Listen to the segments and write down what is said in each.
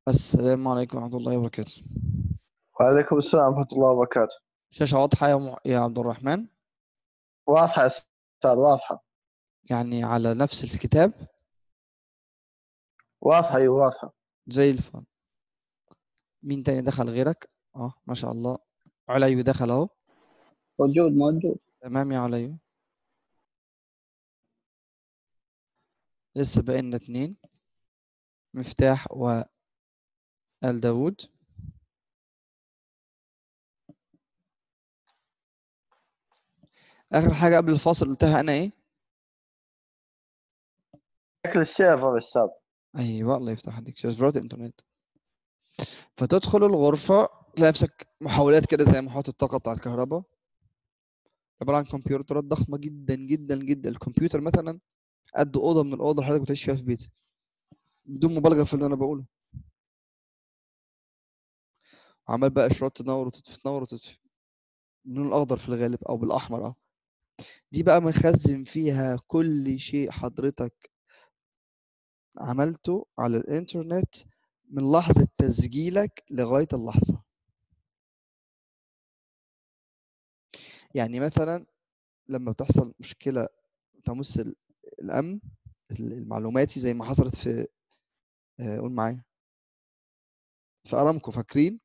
السلام عليكم ورحمة الله وبركاته وعليكم السلام ورحمة الله وبركاته شاشة واضحة يا, م... يا عبد الرحمن واضحة يا أستاذ واضحة يعني على نفس الكتاب واضحة أيوة واضحة زي الفل مين تاني دخل غيرك اه ما شاء الله عليو دخل اهو موجود موجود تمام يا عليو لسه بقينا اتنين مفتاح و آل داوود آخر حاجة قبل الفاصل قلتها أنا إيه؟ شكل السيرفر يا أستاذ أيوة الله يفتح عليك سيرفرات الإنترنت فتدخل الغرفة تلاقي نفسك محولات كده زي محولات الطاقة بتاع الكهرباء عبارة عن كمبيوترات ضخمة جدا جدا جدا الكمبيوتر مثلا قد أوضة من الأوضة اللي حضرتك بتعيش فيها في بيتك بدون مبالغة في اللي أنا بقوله عمال بقى إشارات تنور وتطفي تنور وتطفي باللون الأخضر في الغالب أو بالأحمر أه دي بقى مخزن فيها كل شيء حضرتك عملته على الإنترنت من لحظة تسجيلك لغاية اللحظة يعني مثلا لما بتحصل مشكلة تمس ال- الأمن المعلوماتي زي ما حصلت في آه، قول معايا في أرامكو فاكرين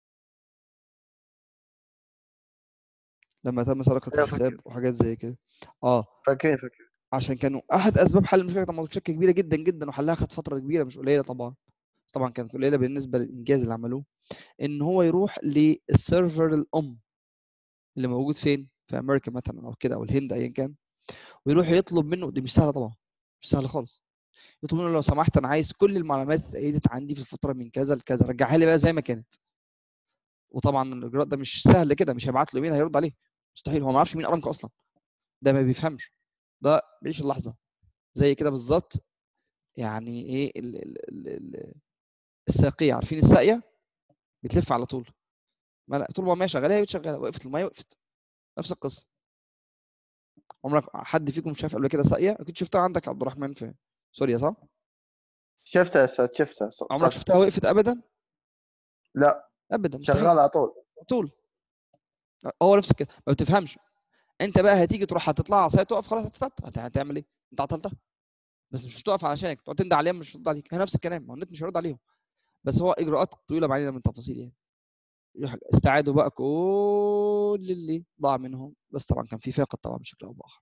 لما تم سرقة أيوة فاكر. الحساب وحاجات زي كده اه فاكرين فاكرين عشان كانوا أحد أسباب حل المشكلة طبعا شركة كبيرة جدا جدا وحلها خد فترة كبيرة مش قليلة طبعا بس طبعا كانت قليلة بالنسبة للإنجاز اللي عملوه إن هو يروح للسيرفر الأم اللي موجود فين في أمريكا مثلا أو كده أو الهند أيا كان ويروح يطلب منه دي مش سهلة طبعا مش سهلة خالص يطلب منه لو سمحت أنا عايز كل المعلومات اتأيدت عندي في الفترة من كذا لكذا رجعها لي بقى زي ما كانت وطبعا الإجراء ده مش سهل كده مش هيبعت له ايميل هيرد عليه مستحيل هو ما يعرفش مين ارامكو اصلا ده ما بيفهمش ده بيعيش اللحظه زي كده بالظبط يعني ايه ال ال ال ال الساقيه عارفين الساقيه بتلف على طول ما لا طول ما الميه شغاله هي بتشغلها وقفت الميه وقفت نفس القصه عمرك حد فيكم شاف قبل كده ساقيه اكيد شفتها عندك يا عبد الرحمن في سوريا صح شفتها يا أستاذ شفتها عمرك شفتها وقفت ابدا لا ابدا مستحيل. شغال على طول طول هو نفس كده ما بتفهمش انت بقى هتيجي تروح هتطلع عصايه تقف خلاص هتستط هت- هتعمل ايه انت عطلتها بس مش هتقف علشانك تقعد تندى عليهم مش هترد عليك هي نفس الكلام ما هو النت مش هيرد عليهم بس هو اجراءات طويله بعيده من التفاصيل يعني يح- استعادوا بقى كل اللي ضاع منهم بس طبعا كان في فاقد طبعا بشكل او باخر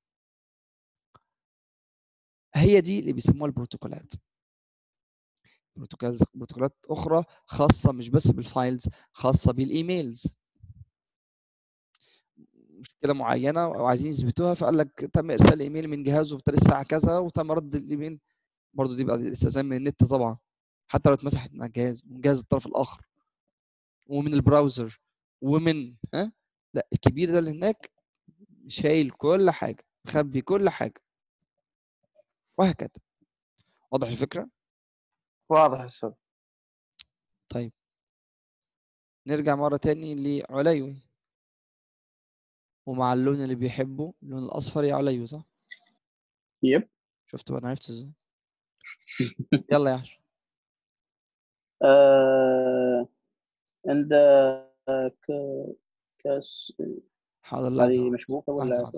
هي دي اللي بيسموها البروتوكولات بروتوكولات بروتوكولات اخرى خاصه مش بس بالفايلز خاصه بالايميلز مشكله معينه وعايزين يثبتوها فقال لك تم ارسال ايميل من جهازه في تاريخ الساعه كذا وتم رد الايميل برضه دي بقى الاستئذان من النت طبعا حتى لو اتمسحت من الجهاز من جهاز الطرف الاخر ومن البراوزر ومن ها لا الكبير ده اللي هناك شايل كل حاجه مخبي كل حاجه وهكذا واضح الفكره واضح يا أستاذ طيب نرجع مره تاني لعليوي ومع اللون اللي بيحبه اللون الاصفر يا عليو صح يب شفت بقى انا عرفت ازاي يلا يا عشر آه عند آه، ك- كاس حاضر لحظه هذه واحدة. مشبوكة لحظه ولا واحدة.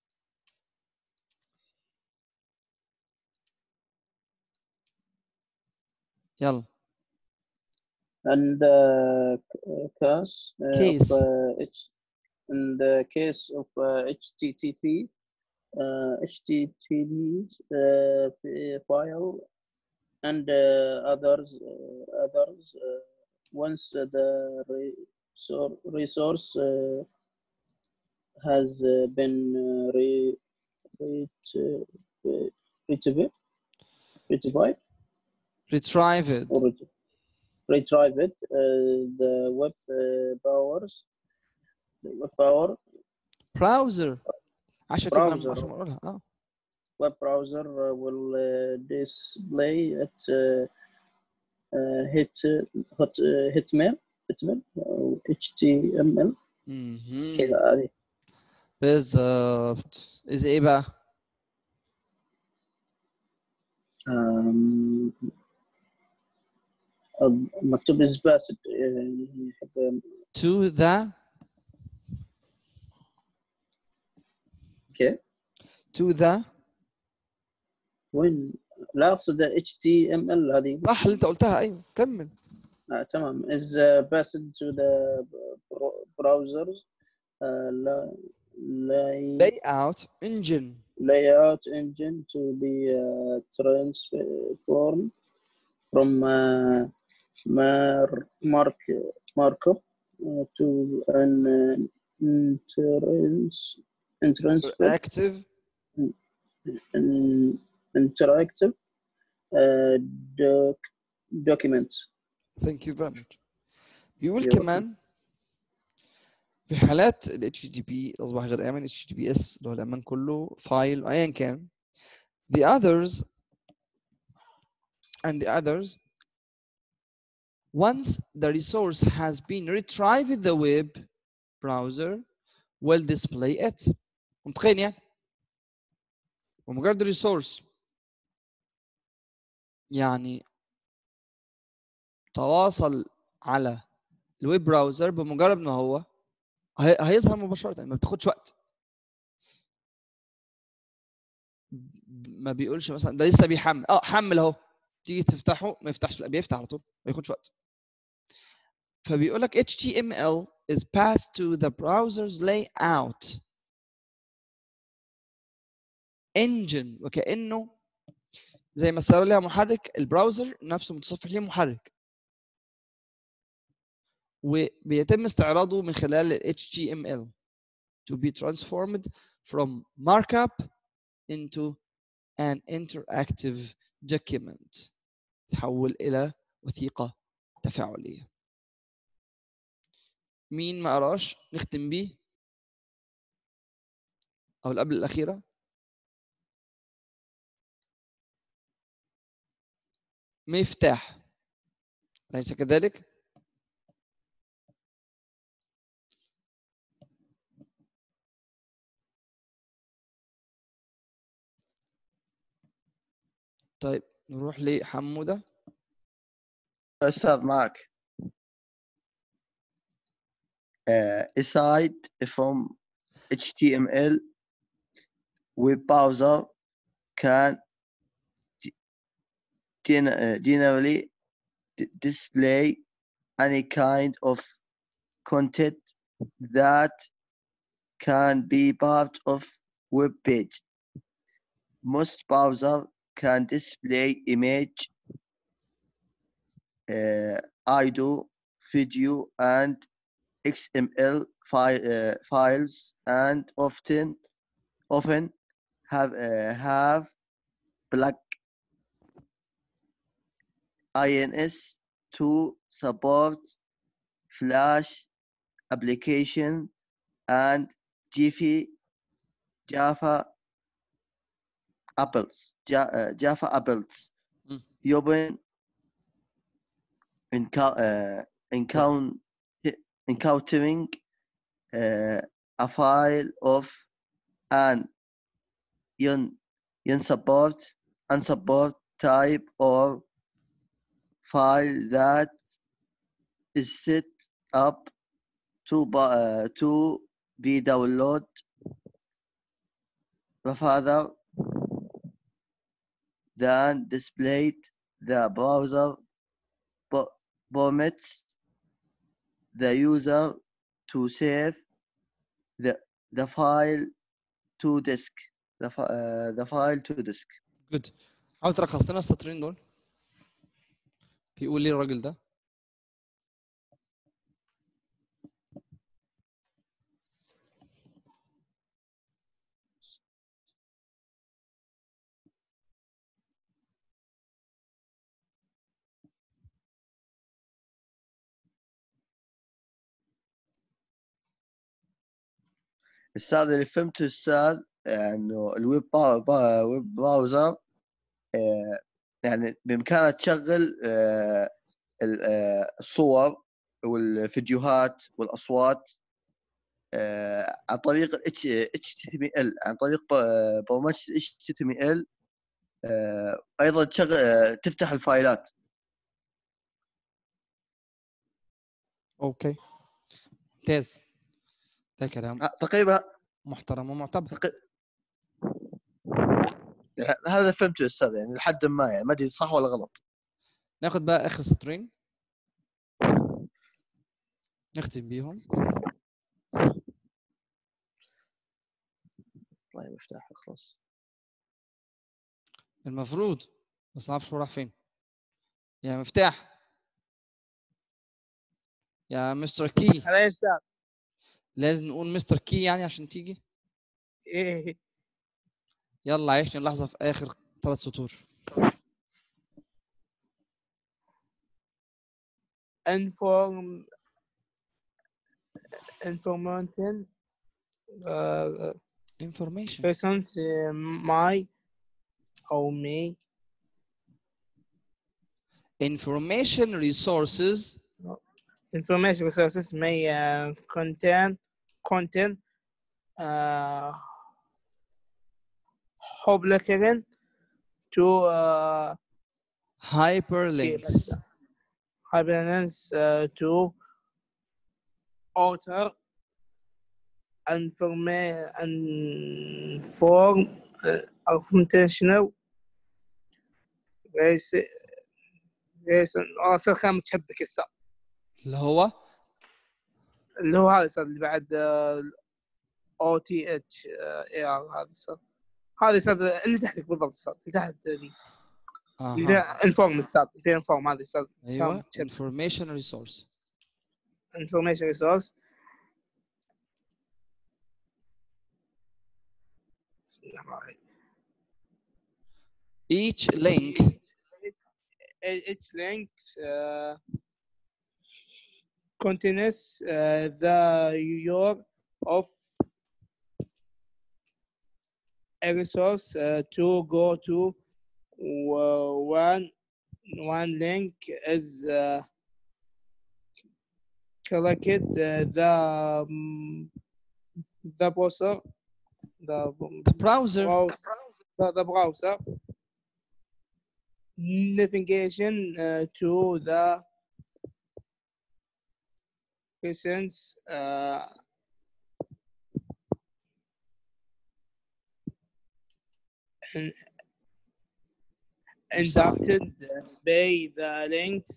يلا and uh, case uh, Case. of uh, H, in the case of uh, HTTP uh, HTTP uh, f- file and uh, others uh, others uh, once the resor- resource uh, has uh, been uh, re- ret- uh, retrieved retrieved retrieve it or ret- retrieved uh, the web uh, powers the web power براوزر عشان كده أنا- Browser. عشان اقولها اه web browser uh, will uh, display it uh, uh, hit hot uh, hitmail hitmail أو HTML مهم. كذا هذه بالظبط اذا ايه بقى um, مكتوب از باسد يعني حق to the اوكي to the وين لا اقصد اتش تي ام ال هذه صح اللي انت قلتها ايوه كمل آه تمام is uh, passed to the bro- browsers uh, la- lay, layout engine layout engine to be uh, transformed from uh, mar mark markup uh, to an uh, entrance entrance active an interactive uh, doc, document thank you very much بيقول You're كمان في حالات ال HTTP أصبح غير آمن HTTPS اللي هو الأمان كله فايل أيا كان the others and the others once the resource has been retrieved the web browser will display it متخيل يعني ومجرد الريسورس يعني تواصل على الويب براوزر بمجرد ما هو هي- هيظهر مباشرة ما بتاخدش وقت ب- ما بيقولش مثلا ده لسه بيحمل اه حمل اهو تيجي تفتحه ما يفتحش لا بيفتح على طول ما ياخدش وقت فبيقول لك HTML is passed to the browser's layout engine وكأنه زي ما السيارة ليها محرك البراوزر نفسه متصفح ليه محرك وبيتم استعراضه من خلال ال HTML to be transformed from markup into an interactive document تحول إلى وثيقة تفاعلية مين ما قراش نختم بيه أو اللي قبل الأخيرة مفتاح أليس كذلك؟ طيب نروح لحمودة استاذ معك uh, aside from HTML web browser can g- gen- uh, generally d- display any kind of content that can be part of web page. Most browser can display image, uh, IDO, video, and XML fi- uh, files, and often often have uh, have black INS to support Flash application and Jiffy Java apples Ja- uh, Java apples Mm. Open encou- uh, encount- encountering uh, a file of an un, unsupport unsupport type or file that is set up to bu- uh, to be download further than displayed the browser per- permits the user to save the the file to disk the, fi- uh, the file to disk جود حاول تلخص لنا السطرين دول بيقول لي الراجل ده الأستاذ اللي فهمته أستاذ إنه الويب با- با- ويب براوزر آه، يعني بإمكانها تشغل آه، ال- آه، الصور والفيديوهات والأصوات آه، عن طريق ال HTML عن طريق ب- برمجة ال HTML آه، أيضا تشغل آه، تفتح الفايلات اوكي ممتاز ده كلام آه، تقريبا محترم ومعتبر يعني هذا فهمته يا استاذ يعني لحد ما يعني ما ادري صح ولا غلط ناخد بقى اخر سطرين نختم بيهم والله مفتاح خلاص المفروض بس ما اعرفش هو راح فين يا مفتاح يا مستر كي على يسار لازم نقول مستر كي يعني عشان تيجي ايه يلا عيشني اللحظة في آخر ثلاث سطور inform information uh, information persons uh, my or me information resources information resources may uh, contain content uh, obligation to uh, hyperlinks hyperlinks uh, to alter informa- inform uh, informational ليس ليس اصلا كان متشبك الصاد اللي هو اللي هو هذا صار اللي بعد او تي اتش اي ار هذا صار هذا صار اللي تحتك بالضبط صار اللي تحت ذي. اللي اها انفورم الصاد في انفورم هذا صار ايوه متشبك. information resource information resource بسم الله الرحمن الرحيم. each link It's, its links uh, contains uh, the URL of a resource uh, to go to uh, one one link is uh, collected uh, the um, the browser the the browser browser the, the browser navigation uh, to the presence uh, in- inducted by the links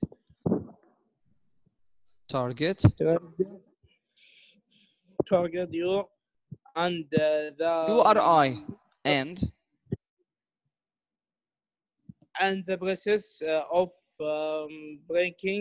target target target you and uh, the URI and and the process uh, of um, breaking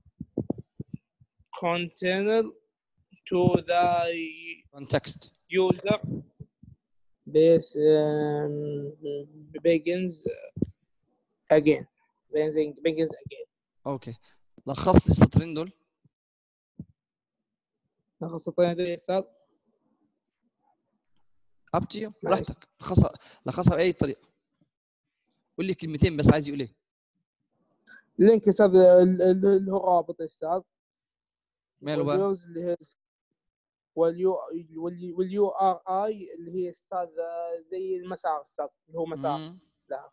container to the context user base um, begins again begins, begins again اوكي لخص لي السطرين دول ناخذ سطرين هذول يسار up to you معلش. براحتك لخصها لخصها باي طريقه قول لي كلمتين بس عايز يقول ايه اللينك يسار ال- ال- اللي هو رابط يسار ماله بقى واليوز اللي هي واليو واليو واليو ار اي اللي هي استاذ زي المسار استاذ اللي هو مسار مم. لا.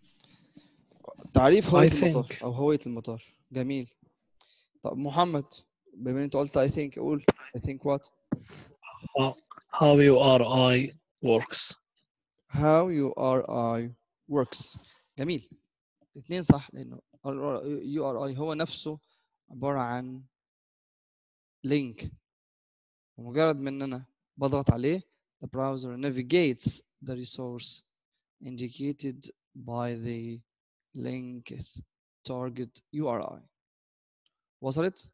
تعريف هوية I المطار think. او هوية المطار جميل طب محمد بما ان انت قلت I think قول I think what How, how URI works. how you are I works جميل الاثنين صح لانه يو ار اي هو نفسه عبارة عن لينك ومجرد ما ان انا بضغط عليه the browser navigates the resource indicated by the link's target URI وصلت؟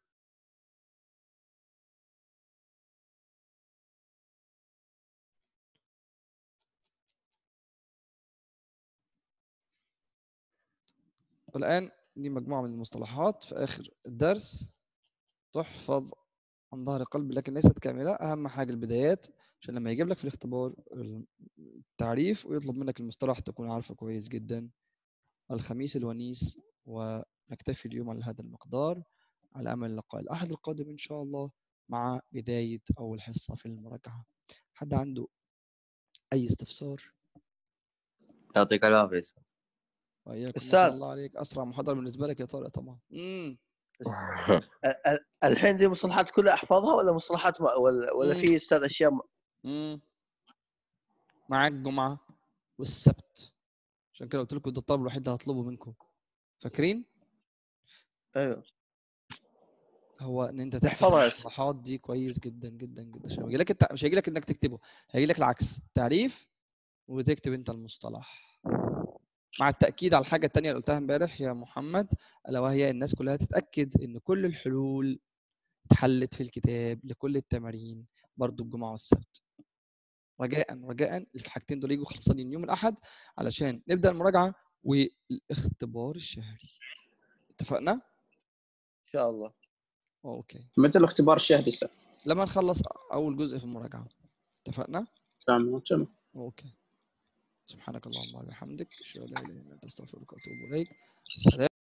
والآن دي مجموعة من المصطلحات في آخر الدرس تحفظ عن ظهر قلب لكن ليست كاملة أهم حاجة البدايات عشان لما يجيب لك في الاختبار التعريف ويطلب منك المصطلح تكون عارفه كويس جدا الخميس الونيس ونكتفي اليوم على هذا المقدار على أمل اللقاء الأحد القادم إن شاء الله مع بداية أول حصة في المراجعة حد عنده أي استفسار يعطيك العافية وإياكم ما أستاذ. شاء الله عليك أسرع محاضرة بالنسبة لك يا طارق طبعا امم بس ال- ال- الحين دي مصطلحات كلها احفظها ولا مصطلحات ما ولا, ولا مم. في استاذ اشياء م- مم. معاك الجمعة والسبت عشان كده قلت لكم ده الطلب الوحيد اللي هطلبه منكم فاكرين ايوه هو ان انت تحفظ احفظها يا أستاذ. المصطلحات دي كويس جدا جدا جدا عشان يجي لك الت... مش هيجي لك انك تكتبه هيجي لك العكس تعريف وتكتب انت المصطلح مع التاكيد على الحاجه الثانيه اللي قلتها امبارح يا محمد الا وهي الناس كلها تتاكد ان كل الحلول اتحلت في الكتاب لكل التمارين برضو الجمعه والسبت رجاء رجاء الحاجتين دول يجوا خلصانين يوم الاحد علشان نبدا المراجعه والاختبار الشهري اتفقنا ان شاء الله اوكي متى الاختبار الشهري سنة لما نخلص اول جزء في المراجعه اتفقنا تمام تمام اوكي سبحانك اللهم وبحمدك اشهد ان لا اله الا انت استغفرك واتوب اليك سلام